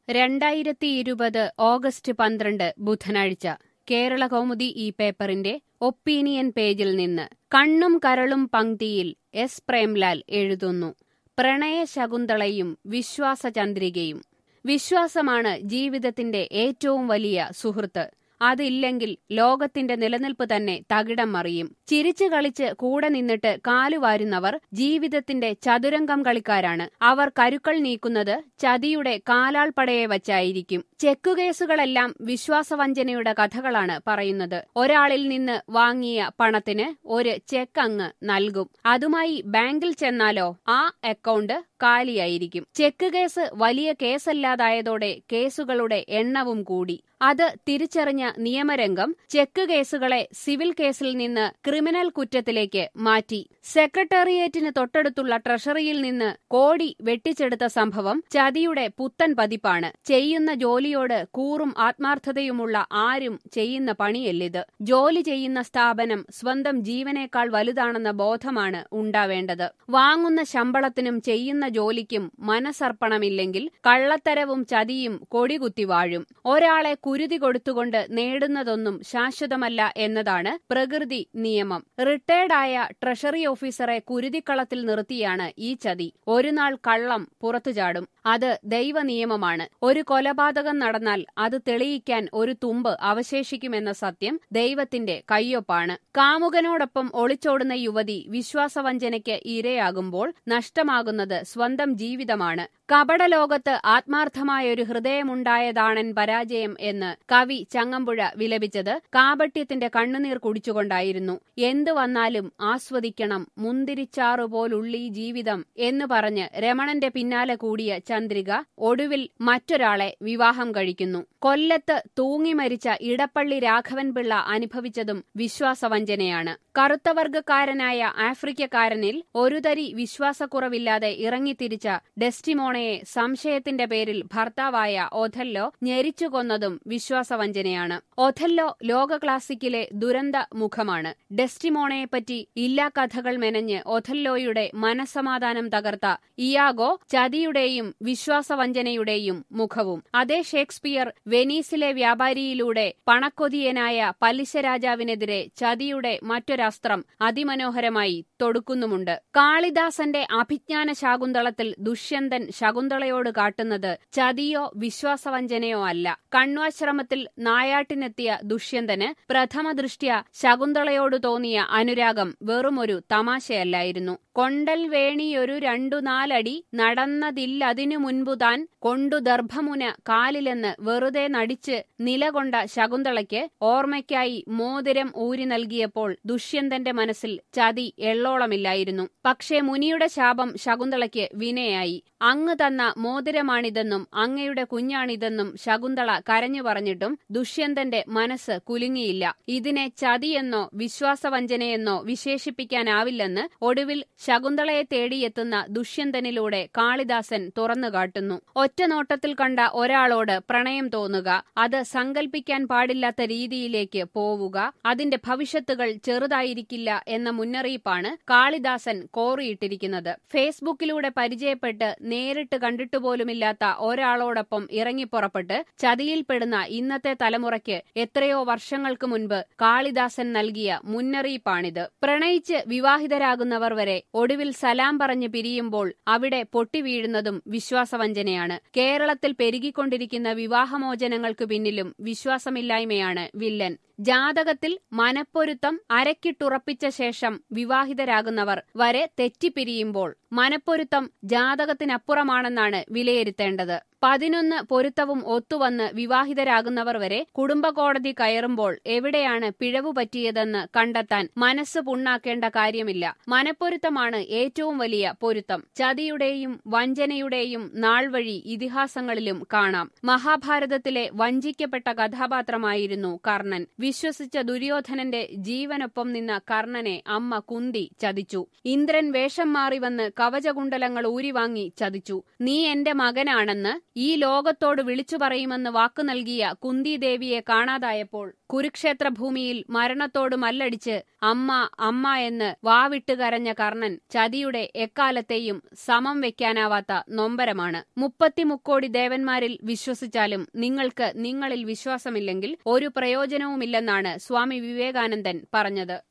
രണ്ടായിരത്തി ഇരുപത് ഓഗസ്റ്റ് പന്ത്രണ്ട് ബുധനാഴ്ച കേരള കൗമുദി ഈ പേപ്പറിന്റെ ഒപ്പീനിയൻ പേജിൽ നിന്ന് കണ്ണും കരളും പങ്ക്തിയിൽ എസ് പ്രേംലാൽ എഴുതുന്നു പ്രണയ ശകുന്തളയും വിശ്വാസചന്ദ്രികയും വിശ്വാസമാണ് ജീവിതത്തിന്റെ ഏറ്റവും വലിയ സുഹൃത്ത് അതില്ലെങ്കിൽ ലോകത്തിന്റെ നിലനിൽപ്പ് തന്നെ തകിടം മറിയും ചിരിച്ചു കളിച്ച് കൂടെ നിന്നിട്ട് കാലുവാരുന്നവർ ജീവിതത്തിന്റെ ചതുരംഗം കളിക്കാരാണ് അവർ കരുക്കൾ നീക്കുന്നത് ചതിയുടെ കാലാൾപ്പടയെ വച്ചായിരിക്കും ചെക്കുകേസുകളെല്ലാം വിശ്വാസവഞ്ചനയുടെ കഥകളാണ് പറയുന്നത് ഒരാളിൽ നിന്ന് വാങ്ങിയ പണത്തിന് ഒരു ചെക്ക് അങ്ങ് നൽകും അതുമായി ബാങ്കിൽ ചെന്നാലോ ആ അക്കൗണ്ട് കാലിയായിരിക്കും ചെക്ക് കേസ് വലിയ കേസല്ലാതായതോടെ കേസുകളുടെ എണ്ണവും കൂടി അത് തിരിച്ചറിഞ്ഞ നിയമരംഗം ചെക്ക് കേസുകളെ സിവിൽ കേസിൽ നിന്ന് ക്രിമിനൽ കുറ്റത്തിലേക്ക് മാറ്റി സെക്രട്ടേറിയറ്റിന് തൊട്ടടുത്തുള്ള ട്രഷറിയിൽ നിന്ന് കോടി വെട്ടിച്ചെടുത്ത സംഭവം ചതിയുടെ പുത്തൻ പതിപ്പാണ് ചെയ്യുന്ന ജോലിയോട് കൂറും ആത്മാർത്ഥതയുമുള്ള ആരും ചെയ്യുന്ന പണിയല്ലിത് ജോലി ചെയ്യുന്ന സ്ഥാപനം സ്വന്തം ജീവനേക്കാൾ വലുതാണെന്ന ബോധമാണ് ഉണ്ടാവേണ്ടത് വാങ്ങുന്ന ശമ്പളത്തിനും ചെയ്യുന്ന ജോലിക്കും മനസ്സർപ്പണമില്ലെങ്കിൽ കള്ളത്തരവും ചതിയും കൊടികുത്തി വാഴും ഒരാളെ കുരുതി കൊടുത്തുകൊണ്ട് നേടുന്നതൊന്നും ശാശ്വതമല്ല എന്നതാണ് പ്രകൃതി നിയമം റിട്ടയർഡായ ട്രഷറി ഓഫീസറെ കുരുതിക്കളത്തിൽ നിർത്തിയാണ് ഈ ചതി ഒരു നാൾ കള്ളം പുറത്തുചാടും അത് ദൈവ നിയമമാണ് ഒരു കൊലപാതകം നടന്നാൽ അത് തെളിയിക്കാൻ ഒരു തുമ്പ് അവശേഷിക്കുമെന്ന സത്യം ദൈവത്തിന്റെ കയ്യൊപ്പാണ് കാമുകനോടൊപ്പം ഒളിച്ചോടുന്ന യുവതി വിശ്വാസവഞ്ചനയ്ക്ക് ഇരയാകുമ്പോൾ നഷ്ടമാകുന്നത് സ്വന്തം ജീവിതമാണ് കപടലോകത്ത് ആത്മാർത്ഥമായൊരു ഹൃദയമുണ്ടായതാണൻ പരാജയം എന്ന് കവി ചങ്ങമ്പുഴ വിലപിച്ചത് കാപട്യത്തിന്റെ കണ്ണുനീർ കുടിച്ചുകൊണ്ടായിരുന്നു എന്തു വന്നാലും ആസ്വദിക്കണം മുന്തിരിച്ചാറുപോലുള്ളീ ജീവിതം എന്ന് പറഞ്ഞ് രമണന്റെ പിന്നാലെ കൂടിയ ചന്ദ്രിക ഒടുവിൽ മറ്റൊരാളെ വിവാഹം കഴിക്കുന്നു കൊല്ലത്ത് തൂങ്ങി മരിച്ച ഇടപ്പള്ളി രാഘവൻപിള്ള അനുഭവിച്ചതും വിശ്വാസവഞ്ചനയാണ് കറുത്തവർഗക്കാരനായ ആഫ്രിക്കക്കാരനിൽ ഒരുതരി വിശ്വാസക്കുറവില്ലാതെ ഇറങ്ങിത്തിരിച്ച ഡെസ്റ്റിമോണയെ സംശയത്തിന്റെ പേരിൽ ഭർത്താവായ ഒഥല്ലോ ഞെരിച്ചു കൊന്നതും വിശ്വാസവഞ്ചനയാണ് ഒഥല്ലോ ലോക ക്ലാസിക്കിലെ ദുരന്ത മുഖമാണ് ഡെസ്റ്റിമോണയെപ്പറ്റി ഇല്ലാ കഥകൾ മെനഞ്ഞ് ഒഥല്ലോയുടെ മനസമാധാനം തകർത്ത ഇയാഗോ ചതിയുടെയും വിശ്വാസവഞ്ചനയുടെയും മുഖവും അതേ ഷേക്സ്പിയർ വെനീസിലെ വ്യാപാരിയിലൂടെ പണക്കൊതിയനായ പലിശ രാജാവിനെതിരെ ചതിയുടെ മറ്റൊരസ്ത്രം അതിമനോഹരമായി തൊടുക്കുന്നുമുണ്ട് കാളിദാസന്റെ അഭിജ്ഞാന ശാകുന്തളത്തിൽ ദുഷ്യന്തൻ ശകുന്തളയോട് കാട്ടുന്നത് ചതിയോ വിശ്വാസവഞ്ചനയോ അല്ല കണ്വാശ്രമത്തിൽ നായാട്ടിനെത്തിയ ദുഷ്യന്തന് പ്രഥമ ദൃഷ്ട്യ ശകുന്തളയോട് തോന്നിയ അനുരാഗം വെറുമൊരു തമാശയല്ലായിരുന്നു കൊണ്ടൽ വേണിയൊരു രണ്ടു നാലടി നടന്നതില്ലതിനു മുൻപു താൻ കൊണ്ടു ദർഭമുന കാലിലെന്ന് വെറുതെ നടിച്ച് നിലകൊണ്ട ശകുന്തളയ്ക്ക് ഓർമ്മയ്ക്കായി മോതിരം ഊരി നൽകിയപ്പോൾ ദുഷ്യന്തന്റെ മനസ്സിൽ ചതി എള്ളോളമില്ലായിരുന്നു പക്ഷേ മുനിയുടെ ശാപം ശകുന്തളയ്ക്ക് വിനയായി അങ്ങ് തന്ന മോതിരമാണിതെന്നും അങ്ങയുടെ കുഞ്ഞാണിതെന്നും ശകുന്തള കരഞ്ഞു പറഞ്ഞിട്ടും ദുഷ്യന്തന്റെ മനസ്സ് കുലുങ്ങിയില്ല ഇതിനെ ചതിയെന്നോ വിശ്വാസവഞ്ചനയെന്നോ വിശേഷിപ്പിക്കാനാവില്ലെന്ന് ഒടുവിൽ ശകുന്തളയെ തേടിയെത്തുന്ന ദുഷ്യന്തനിലൂടെ കാളിദാസൻ തുറന്നുകാട്ടുന്നു ഒറ്റനോട്ടത്തിൽ കണ്ട ഒരാളോട് പ്രണയം തോന്നുക അത് സങ്കൽപ്പിക്കാൻ പാടില്ലാത്ത രീതിയിലേക്ക് പോവുക അതിന്റെ ഭവിഷ്യത്തുകൾ ചെറുതായിരിക്കില്ല എന്ന മുന്നറിയിപ്പാണ് കാളിദാസൻ കോറിയിട്ടിരിക്കുന്നത് ഫേസ്ബുക്കിലൂടെ പരിചയപ്പെട്ട് നേരിട്ട് കണ്ടിട്ടുപോലുമില്ലാത്ത ഒരാളോടൊപ്പം ഇറങ്ങിപ്പുറപ്പെട്ട് ചതിയിൽപ്പെടുന്ന ഇന്നത്തെ തലമുറയ്ക്ക് എത്രയോ വർഷങ്ങൾക്ക് മുൻപ് കാളിദാസൻ നൽകിയ മുന്നറിയിപ്പാണിത് പ്രണയിച്ച് വിവാഹിതരാകുന്നവർ വരെ ഒടുവിൽ സലാം പറഞ്ഞ് പിരിയുമ്പോൾ അവിടെ പൊട്ടിവീഴുന്നതും വിശ്വാസവഞ്ചനയാണ് കേരളത്തിൽ പെരുകിക്കൊണ്ടിരിക്കുന്ന വിവാഹമോചനങ്ങൾക്ക് പിന്നിലും വിശ്വാസമില്ലായ്മയാണ് വില്ലൻ ജാതകത്തിൽ മനപ്പൊരുത്തം അരക്കിട്ടുറപ്പിച്ച ശേഷം വിവാഹിതരാകുന്നവർ വരെ തെറ്റിപ്പിരിയുമ്പോൾ മനപ്പൊരുത്തം ജാതകത്തിനപ്പുറമാണെന്നാണ് വിലയിരുത്തേണ്ടത് പതിനൊന്ന് പൊരുത്തവും ഒത്തുവന്ന് വിവാഹിതരാകുന്നവർ വരെ കുടുംബ കോടതി കയറുമ്പോൾ എവിടെയാണ് പിഴവു പറ്റിയതെന്ന് കണ്ടെത്താൻ മനസ്സ് പുണ്ണാക്കേണ്ട കാര്യമില്ല മനപ്പൊരുത്തമാണ് ഏറ്റവും വലിയ പൊരുത്തം ചതിയുടെയും വഞ്ചനയുടെയും നാൾവഴി ഇതിഹാസങ്ങളിലും കാണാം മഹാഭാരതത്തിലെ വഞ്ചിക്കപ്പെട്ട കഥാപാത്രമായിരുന്നു കർണൻ വിശ്വസിച്ച ദുര്യോധനന്റെ ജീവനൊപ്പം നിന്ന കർണനെ അമ്മ കുന്തി ചതിച്ചു ഇന്ദ്രൻ വേഷം മാറി വന്ന് കവചകുണ്ടലങ്ങൾ ഊരിവാങ്ങി ചതിച്ചു നീ എന്റെ മകനാണെന്ന് ഈ ലോകത്തോട് വിളിച്ചു പറയുമെന്ന് വാക്കു നൽകിയ കുന്തിദേവിയെ കാണാതായപ്പോൾ കുരുക്ഷേത്ര ഭൂമിയിൽ മരണത്തോട് മല്ലടിച്ച് അമ്മ അമ്മ എന്ന് വാവിട്ട് കരഞ്ഞ കർണൻ ചതിയുടെ എക്കാലത്തെയും സമം വെക്കാനാവാത്ത നൊമ്പരമാണ് മുപ്പത്തിമുക്കോടി ദേവന്മാരിൽ വിശ്വസിച്ചാലും നിങ്ങൾക്ക് നിങ്ങളിൽ വിശ്വാസമില്ലെങ്കിൽ ഒരു പ്രയോജനവുമില്ലെന്നാണ് സ്വാമി വിവേകാനന്ദൻ പറഞ്ഞത്